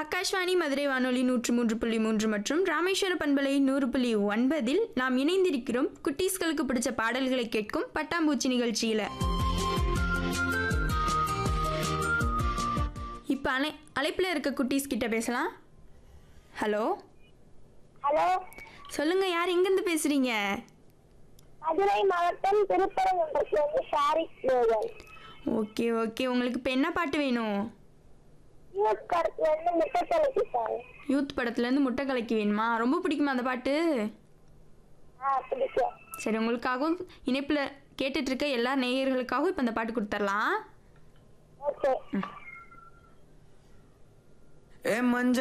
ஆகாஷ்வாணி மதுரை வானொலி நூற்று மூன்று புள்ளி மூன்று மற்றும் ராமேஸ்வர பண்பலை நூறு புள்ளி ஒன்பதில் நாம் இணைந்திருக்கிறோம் குட்டீஸ்களுக்கு பிடிச்ச பாடல்களை கேட்கும் பட்டாம்பூச்சி நிகழ்ச்சியில் இப்போ அலை அழைப்பில் இருக்க குட்டீஸ் கிட்ட பேசலாம் ஹலோ ஹலோ சொல்லுங்க யார் எங்கேருந்து பேசுறீங்க மதுரை மாவட்டம் திருப்பரங்குன்றத்துலேருந்து ஷாரிக் பேகன் ஓகே ஓகே உங்களுக்கு இப்போ என்ன பாட்டு வேணும் யூத் கடத்துலேருந்து முட்டத்தலைக்கு சார் யூத் படத்துலேருந்து முட்டை கலக்கி வேணுமா ரொம்ப பிடிக்குமா அந்த பாட்டு ஆ பிடிக்கும் சரி உங்களுக்காகவும் இணைப்பில் கேட்டுட்டு இருக்க எல்லா நேயர்களுக்காகவும் இப்போ அந்த பாட்டு கொடுத்துர்லாம் ஓகே ஏ மஞ்ச